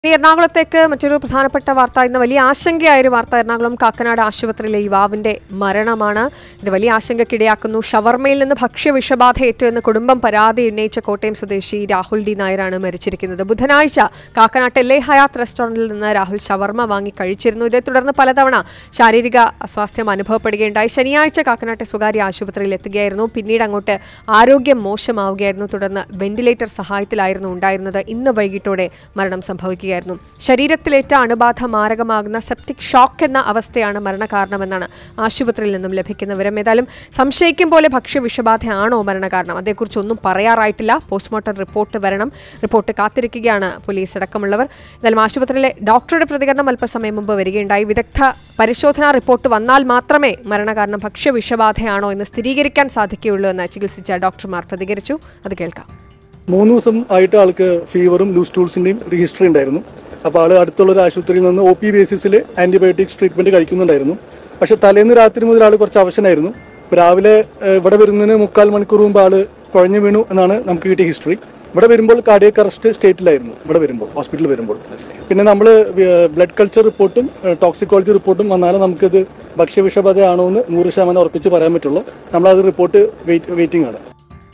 ഇനി എറണാകുളത്തേക്ക് മറ്റൊരു പ്രധാനപ്പെട്ട വാർത്ത ഇന്ന് വലിയ ആശങ്കയായ ഒരു വാർത്ത എറണാകുളം കാക്കനാട് ആശുപത്രിയിലെ യുവാവിന്റെ മരണമാണ് ഇത് വലിയ ആശങ്കയ്ക്കിടയാക്കുന്നു ഷവർമയിൽ നിന്ന് ഭക്ഷ്യവിഷബാധയേറ്റു എന്ന് കുടുംബം പരാതി ഉന്നയിച്ച കോട്ടയം സ്വദേശി രാഹുൽ ഡി നായരാണ് മരിച്ചിരിക്കുന്നത് ബുധനാഴ്ച കാക്കനാട്ട് എൽ എ ഹയാത്ത് റെസ്റ്റോറന്റിൽ നിന്ന് രാഹുൽ ഷവർമ വാങ്ങി കഴിച്ചിരുന്നു ഇതേ തുടർന്ന് പലതവണ ശാരീരിക അസ്വാസ്ഥ്യം അനുഭവപ്പെടുകയുണ്ടായി ശനിയാഴ്ച കാക്കനാട്ടെ സ്വകാര്യ ആശുപത്രിയിൽ എത്തുകയായിരുന്നു പിന്നീട് അങ്ങോട്ട് ആരോഗ്യം മോശമാവുകയായിരുന്നു തുടർന്ന് വെന്റിലേറ്റർ സഹായത്തിലായിരുന്നു ഉണ്ടായിരുന്നത് ഇന്ന് വൈകിട്ടോടെ മരണം സംഭവിക്കുകയായിരുന്നു ശരീരത്തിലേറ്റ അണുബാധ മാരകമാകുന്ന സെപ്റ്റിക് ഷോക്ക് എന്ന അവസ്ഥയാണ് മരണകാരണമെന്നാണ് ആശുപത്രിയിൽ നിന്നും ലഭിക്കുന്ന വിവരം ഏതായാലും സംശയിക്കും പോലെ ഭക്ഷ്യവിഷബാധയാണോ മരണകാരണം അതേക്കുറിച്ചൊന്നും പറയാറായിട്ടില്ല പോസ്റ്റ്മോർട്ടം റിപ്പോർട്ട് വരണം റിപ്പോർട്ട് കാത്തിരിക്കുകയാണ് പോലീസ് അടക്കമുള്ളവർ എന്തായാലും ആശുപത്രിയിലെ ഡോക്ടറുടെ പ്രതികരണം അല്പസമയം മുമ്പ് വരികയുണ്ടായി വിദഗ്ധ പരിശോധനാ റിപ്പോർട്ട് വന്നാൽ മാത്രമേ മരണകാരണം ഭക്ഷ്യവിഷബാധയാണോ എന്ന് സ്ഥിരീകരിക്കാൻ സാധിക്കുകയുള്ളൂ എന്ന് ചികിത്സിച്ച ഡോക്ടർമാർ പ്രതികരിച്ചു അത് കേൾക്കാം മൂന്ന് ദിവസം ആയിട്ട് ആൾക്ക് ഫീവറും ലൂസ് ടൂൾസിന്റെയും ഹിസ്റ്ററി ഉണ്ടായിരുന്നു അപ്പോൾ ആൾ അടുത്തുള്ള ഒരു ആശുപത്രിയിൽ നിന്ന് ഒ പി ബേസിസിൽ ആന്റിബയോട്ടിക്സ് ട്രീറ്റ്മെന്റ് കഴിക്കുന്നുണ്ടായിരുന്നു പക്ഷെ തലേന്ന് രാത്രി മുതൽ ആൾ കുറച്ച് അവശനായിരുന്നു ഇപ്പൊ രാവിലെ ഏഹ്, ഇവിടെ വരുന്നതിന് മുക്കാൽ മണിക്കൂർ മുമ്പ് ആള് കുഴഞ്ഞു വീണു എന്നാണ് നമുക്ക് കിട്ടിയ ഹിസ്റ്ററി ഇവിടെ വരുമ്പോൾ കാർഡിയക് അറസ്റ്റ് സ്റ്റേറ്റിലായിരുന്നു ഇവിടെ വരുമ്പോൾ ഹോസ്പിറ്റലിൽ വരുമ്പോൾ പിന്നെ നമ്മൾ ബ്ലഡ് കൾച്ചർ റിപ്പോർട്ടും ടോക്സിക്കോളജി റിപ്പോർട്ടും വന്നാലും നമുക്കിത് ഭക്ഷ്യവിഷബാധയാണോ എന്ന് നൂറ് ശതമാനം ഉറപ്പിച്ച് പറയാൻ പറ്റുള്ളൂ നമ്മളത് റിപ്പോർട്ട് വെയിറ്റ് വെയിറ്റിംഗ് ആണ്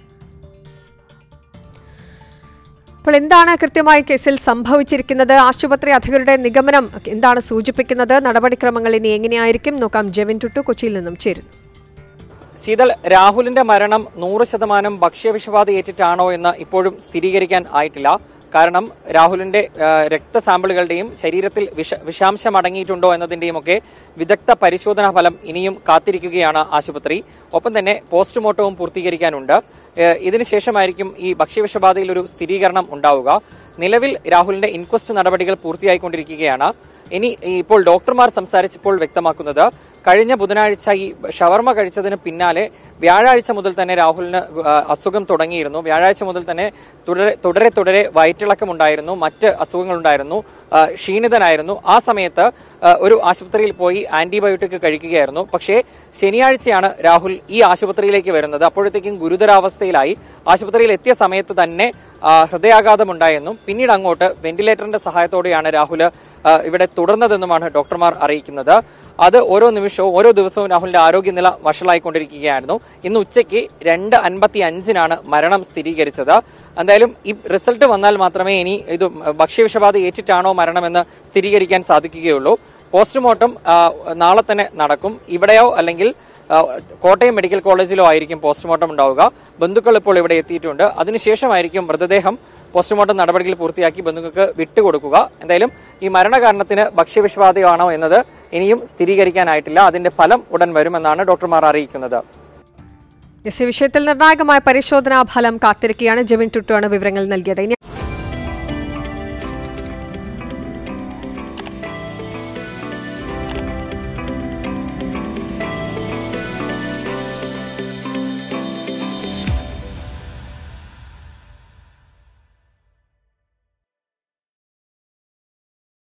അപ്പോൾ എന്താണ് കൃത്യമായി കേസിൽ സംഭവിച്ചിരിക്കുന്നത് ആശുപത്രി അധികൃതരുടെ നിഗമനം എന്താണ് സൂചിപ്പിക്കുന്നത് നടപടിക്രമങ്ങൾ ഇനി എങ്ങനെയായിരിക്കും നോക്കാം ജെവിൻ ടുട്ടു കൊച്ചിയിൽ നിന്നും ചേരുന്നു ശീതൽ രാഹുലിന്റെ മരണം നൂറ് ശതമാനം ഭക്ഷ്യവിഷബാധ ഏറ്റിട്ടാണോ എന്ന് ഇപ്പോഴും സ്ഥിരീകരിക്കാൻ ആയിട്ടില്ല കാരണം രാഹുലിന്റെ ആ, രക്തസാമ്പിളുകളുടെയും ശരീരത്തിൽ വിഷ വിഷാംശം അടങ്ങിയിട്ടുണ്ടോ എന്നതിന്റെയും ഒക്കെ വിദഗ്ധ പരിശോധനാ ഫലം ഇനിയും കാത്തിരിക്കുകയാണ് ആശുപത്രി ഒപ്പം തന്നെ പോസ്റ്റ്മോർട്ടവും പൂർത്തീകരിക്കാനുണ്ട് ഏഹ് ഇതിനുശേഷമായിരിക്കും ഈ ഭക്ഷ്യവിഷബാധയിൽ ഒരു സ്ഥിരീകരണം ഉണ്ടാവുക നിലവിൽ രാഹുലിന്റെ ഇൻക്വസ്റ്റ് നടപടികൾ പൂർത്തിയായിക്കൊണ്ടിരിക്കുകയാണ് ഇനി ഈ ഇപ്പോൾ ഡോക്ടർമാർ സംസാരിച്ചപ്പോൾ വ്യക്തമാക്കുന്നത് കഴിഞ്ഞ ബുധനാഴ്ച ഈ ഷവർമ കഴിച്ചതിന് പിന്നാലെ വ്യാഴാഴ്ച മുതൽ തന്നെ രാഹുലിന് ആ, അസുഖം തുടങ്ങിയിരുന്നു വ്യാഴാഴ്ച മുതൽ തന്നെ തുടരെ തുടരെ തുടരെ വയറ്റിളക്കം ഉണ്ടായിരുന്നു മറ്റ് അസുഖങ്ങളുണ്ടായിരുന്നു ആ, ക്ഷീണിതനായിരുന്നു ആ സമയത്ത് ആ, ഒരു ആശുപത്രിയിൽ പോയി ആന്റിബയോട്ടിക് കഴിക്കുകയായിരുന്നു പക്ഷേ ശനിയാഴ്ചയാണ് രാഹുൽ ഈ ആശുപത്രിയിലേക്ക് വരുന്നത് അപ്പോഴത്തേക്കും ഗുരുതരാവസ്ഥയിലായി ആശുപത്രിയിൽ എത്തിയ സമയത്ത് തന്നെ ആ, ഹൃദയാഘാതമുണ്ടായെന്നും പിന്നീട് അങ്ങോട്ട് വെന്റിലേറ്ററിന്റെ സഹായത്തോടെയാണ് രാഹുൽ ആ, ഇവിടെ തുടർന്നതെന്നുമാണ് ഡോക്ടർമാർ അറിയിക്കുന്നത് അത് ഓരോ നിമിഷവും ഓരോ ദിവസവും രാഹുലിന്റെ ആരോഗ്യനില വഷളായിക്കൊണ്ടിരിക്കുകയായിരുന്നു ഇന്ന് ഉച്ചയ്ക്ക് രണ്ട് അൻപത്തി അഞ്ചിനാണ് മരണം സ്ഥിരീകരിച്ചത് എന്തായാലും ഈ റിസൾട്ട് വന്നാൽ മാത്രമേ ഇനി ഇത് ഭക്ഷ്യവിഷബാധ ഏറ്റിട്ടാണോ മരണമെന്ന് സ്ഥിരീകരിക്കാൻ സാധിക്കുകയുള്ളൂ പോസ്റ്റ്മോർട്ടം ആ, നാളെ തന്നെ നടക്കും ഇവിടെയോ അല്ലെങ്കിൽ ആ, കോട്ടയം മെഡിക്കൽ കോളേജിലോ ആയിരിക്കും പോസ്റ്റ്മോർട്ടം ഉണ്ടാവുക ബന്ധുക്കൾ ഇപ്പോൾ ഇവിടെ എത്തിയിട്ടുണ്ട് അതിനുശേഷമായിരിക്കും മൃതദേഹം പോസ്റ്റ്മോർട്ടം നടപടികൾ പൂർത്തിയാക്കി ബന്ധുക്കൾക്ക് വിട്ടുകൊടുക്കുക എന്തായാലും ഈ മരണകാരണത്തിന് ഭക്ഷ്യവിഷബാധയാണോ എന്നത് ഇനിയും സ്ഥിരീകരിക്കാനായിട്ടില്ല അതിന്റെ ഫലം ഉടൻ വരുമെന്നാണ് ഡോക്ടർമാർ അറിയിക്കുന്നത് എസ് ഈ വിഷയത്തിൽ നിർണായകമായ പരിശോധനാ ഫലം കാത്തിരിക്കുകയാണ് ജെവിൻ ടുട്ടു ആണ് വിവരങ്ങൾ നൽകിയത് ഇനി